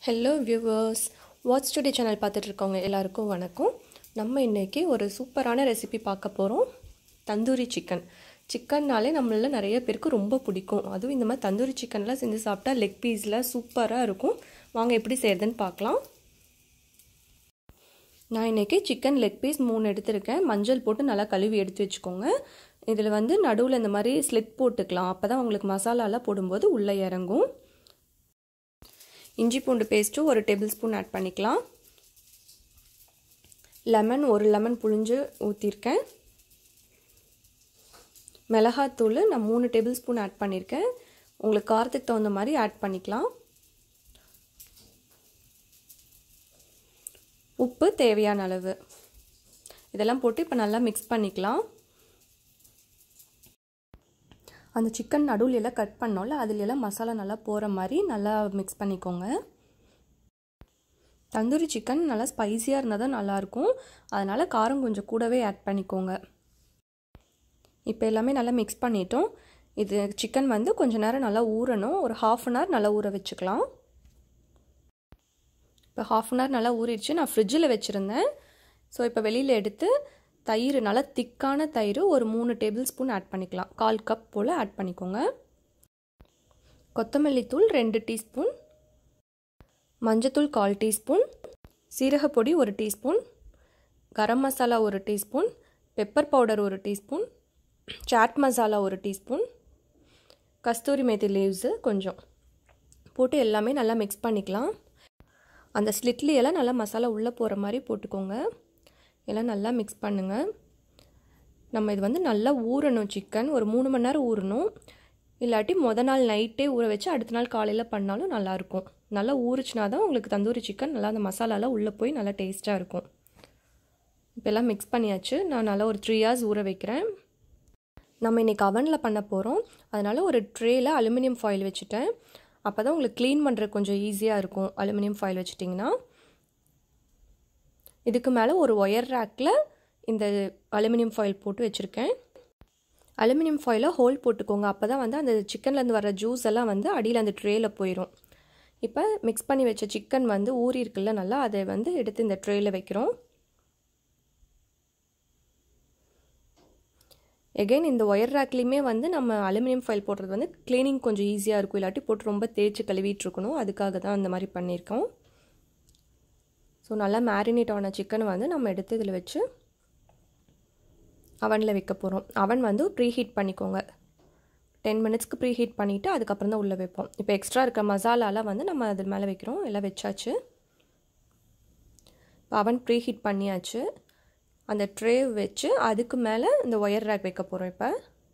hello viewers watch today channel பார்த்துட்டு இருக்கவங்க எல்லாருக்கும் வணக்கம் நம்ம இன்றைக்கி ஒரு சூப்பரான ரெசிபி பார்க்க போகிறோம் தந்தூரி சிக்கன் சிக்கன்னாலே நம்மள நிறைய பேருக்கு ரொம்ப பிடிக்கும் அதுவும் இந்த மாதிரி தந்தூரி சிக்கன்லாம் செஞ்சு சாப்பிட்டா லெக் பீஸில் சூப்பராக இருக்கும் வாங்க எப்படி செய்கிறதுன்னு பார்க்கலாம் நான் இன்றைக்கி சிக்கன் லெக் பீஸ் மூணு எடுத்திருக்கேன் மஞ்சள் போட்டு நல்லா கழுவி எடுத்து வச்சுக்கோங்க இதில் வந்து நடுவில் இந்த மாதிரி ஸ்லிட் போட்டுக்கலாம் அப்போ தான் உங்களுக்கு மசாலாலாம் போடும்போது உள்ளே இறங்கும் இஞ்சி பூண்டு பேஸ்ட்டும் ஒரு டேபிள் ஸ்பூன் ஆட் பண்ணிக்கலாம் லெமன் ஒரு லெமன் புழிஞ்சு ஊற்றிருக்கேன் மிளகாத்தூள் நான் மூணு டேபிள் ஸ்பூன் ஆட் பண்ணியிருக்கேன் உங்களுக்கு காரத்துக்கு தகுந்த மாதிரி ஆட் பண்ணிக்கலாம் உப்பு தேவையான அளவு இதெல்லாம் போட்டு இப்போ நல்லா மிக்ஸ் பண்ணிக்கலாம் அந்த சிக்கன் நடுவில் எல்லாம் கட் பண்ணோம்ல அதில் எல்லாம் மசாலா நல்லா போகிற மாதிரி நல்லா மிக்ஸ் பண்ணிக்கோங்க தந்தூரி சிக்கன் நல்லா ஸ்பைஸியாக இருந்தால் தான் நல்லாயிருக்கும் அதனால் காரம் கொஞ்சம் கூடவே ஆட் பண்ணிக்கோங்க இப்போ எல்லாமே நல்லா மிக்ஸ் பண்ணிட்டோம் இது சிக்கன் வந்து கொஞ்சம் நேரம் நல்லா ஊறணும் ஒரு ஹாஃப் அன் ஹவர் நல்லா ஊற வச்சுக்கலாம் இப்போ ஹாஃப் அன் ஹவர் நல்லா ஊறிடுச்சு நான் ஃப்ரிட்ஜில் வச்சுருந்தேன் ஸோ இப்போ வெளியில் எடுத்து தயிர் நல்லா திக்கான தயிர் ஒரு மூணு டேபிள் ஸ்பூன் ஆட் பண்ணிக்கலாம் கால் கப் போல் ஆட் பண்ணிக்கோங்க கொத்தமல்லி தூள் ரெண்டு டீஸ்பூன் மஞ்சத்தூள் கால் டீஸ்பூன் சீரகப்பொடி ஒரு டீஸ்பூன் கரம் மசாலா ஒரு டீஸ்பூன் பெப்பர் பவுடர் ஒரு டீஸ்பூன் சாட் மசாலா ஒரு டீஸ்பூன் கஸ்தூரி மேத்தி லீவ்ஸு கொஞ்சம் போட்டு எல்லாமே நல்லா மிக்ஸ் பண்ணிக்கலாம் அந்த ஸ்லிட்லியெல்லாம் நல்லா மசாலா உள்ளே போகிற மாதிரி போட்டுக்கோங்க எல்லாம் நல்லா மிக்ஸ் பண்ணுங்கள் நம்ம இது வந்து நல்லா ஊறணும் சிக்கன் ஒரு மூணு மணி நேரம் ஊறணும் இல்லாட்டி மொதல் நாள் நைட்டே ஊற வச்சு அடுத்த நாள் காலையில் பண்ணாலும் நல்லாயிருக்கும் நல்லா ஊறிச்சினா தான் உங்களுக்கு தந்தூரி சிக்கன் நல்லா அந்த மசாலாலாம் உள்ளே போய் நல்லா டேஸ்ட்டாக இருக்கும் இப்போ எல்லாம் மிக்ஸ் பண்ணியாச்சு நான் நல்லா ஒரு த்ரீ ஹவர்ஸ் ஊற வைக்கிறேன் நம்ம இன்றைக்கி அவனில் பண்ண போகிறோம் அதனால் ஒரு ட்ரேயில் அலுமினியம் ஃபாயில் வச்சுட்டேன் அப்போ தான் உங்களுக்கு க்ளீன் பண்ணுறது கொஞ்சம் ஈஸியாக இருக்கும் அலுமினியம் ஃபாயில் வச்சுட்டிங்கன்னா இதுக்கு மேலே ஒரு ஒயர் ரேக்கில் இந்த அலுமினியம் ஃபாயில் போட்டு வச்சுருக்கேன் அலுமினியம் ஃபாயிலை ஹோல் போட்டுக்கோங்க அப்போ தான் வந்து அந்த சிக்கன்லேருந்து வர ஜூஸ் எல்லாம் வந்து அடியில் அந்த ட்ரேயில் போயிடும் இப்போ மிக்ஸ் பண்ணி வச்ச சிக்கன் வந்து ஊறி இருக்குல்ல நல்லா அதை வந்து எடுத்து இந்த ட்ரேயில் வைக்கிறோம் எகைன் இந்த ஒயர் ரேக்லேயுமே வந்து நம்ம அலுமினியம் ஃபைல் போடுறது வந்து க்ளீனிங் கொஞ்சம் ஈஸியாக இருக்கும் இல்லாட்டி போட்டு ரொம்ப தேய்ச்சி கழுவிட்டு இருக்கணும் அதுக்காக தான் அந்த மாதிரி பண்ணியிருக்கோம் ஸோ நல்லா மேரினேட் ஆன சிக்கனை வந்து நம்ம எடுத்து இதில் வச்சு அவனில் வைக்க போகிறோம் அவன் வந்து ப்ரீ ஹீட் பண்ணிக்கோங்க டென் மினிட்ஸ்க்கு ப்ரீ ஹீட் பண்ணிவிட்டு அதுக்கப்புறம் தான் உள்ளே வைப்போம் இப்போ எக்ஸ்ட்ரா இருக்க மசாலாலாம் வந்து நம்ம அது மேலே வைக்கிறோம் எல்லாம் வச்சாச்சு இப்போ அவன் ப்ரீ ஹீட் பண்ணியாச்சு அந்த ட்ரே வச்சு அதுக்கு மேலே இந்த ஒயர் ரேக் வைக்க போகிறோம் இப்போ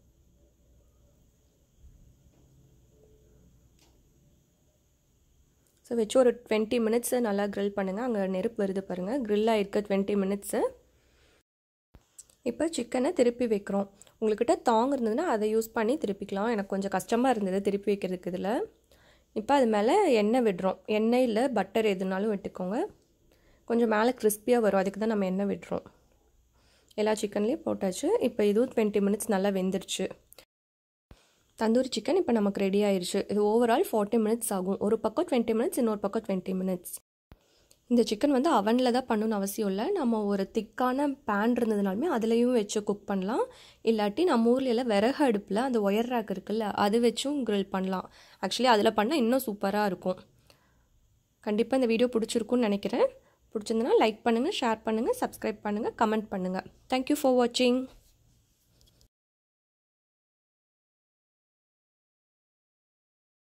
ஸோ வச்சு ஒரு டுவெண்ட்டி மினிட்ஸு நல்லா க்ரில் பண்ணுங்கள் அங்கே நெருப்பு வருது பாருங்கள் க்ரில் ஆகிருக்க டுவெண்ட்டி மினிட்ஸு இப்போ சிக்கனை திருப்பி வைக்கிறோம் உங்கள்கிட்ட தாங் இருந்ததுன்னா அதை யூஸ் பண்ணி திருப்பிக்கலாம் எனக்கு கொஞ்சம் கஷ்டமாக இருந்தது திருப்பி வைக்கிறதுக்கு இதில் இப்போ அது மேலே எண்ணெய் விடுறோம் எண்ணெய் இல்லை பட்டர் எதுனாலும் விட்டுக்கோங்க கொஞ்சம் மேலே கிறிஸ்பியாக வரும் அதுக்கு தான் நம்ம எண்ணெய் விடுறோம் எல்லா சிக்கன்லேயும் போட்டாச்சு இப்போ இதுவும் டுவெண்ட்டி மினிட்ஸ் நல்லா வெந்துருச்சு தந்தூரி சிக்கன் இப்போ நமக்கு ரெடி ஆயிடுச்சு இது ஓவரால் ஃபார்ட்டி மினிட்ஸ் ஆகும் ஒரு பக்கம் டுவெண்ட்டி மினிட்ஸ் இன்னொரு பக்கம் டுவெண்ட்டி மினிட்ஸ் இந்த சிக்கன் வந்து அவனில் தான் பண்ணணும்னு அவசியம் இல்லை நம்ம ஒரு திக்கான பேன் இருந்ததுனாலுமே அதுலேயும் வச்சு குக் பண்ணலாம் இல்லாட்டி நம்ம ஊரில் எல்லாம் விறகு அடுப்பில் அந்த ஒயர் ரேக் இருக்குல்ல அது வச்சும் க்ரில் பண்ணலாம் ஆக்சுவலி அதில் பண்ணால் இன்னும் சூப்பராக இருக்கும் கண்டிப்பாக இந்த வீடியோ பிடிச்சிருக்குன்னு நினைக்கிறேன் பிடிச்சிருந்தனா லைக் பண்ணுங்கள் ஷேர் பண்ணுங்கள் சப்ஸ்கிரைப் பண்ணுங்கள் கமெண்ட் பண்ணுங்கள் தேங்க்யூ ஃபார் வாட்சிங்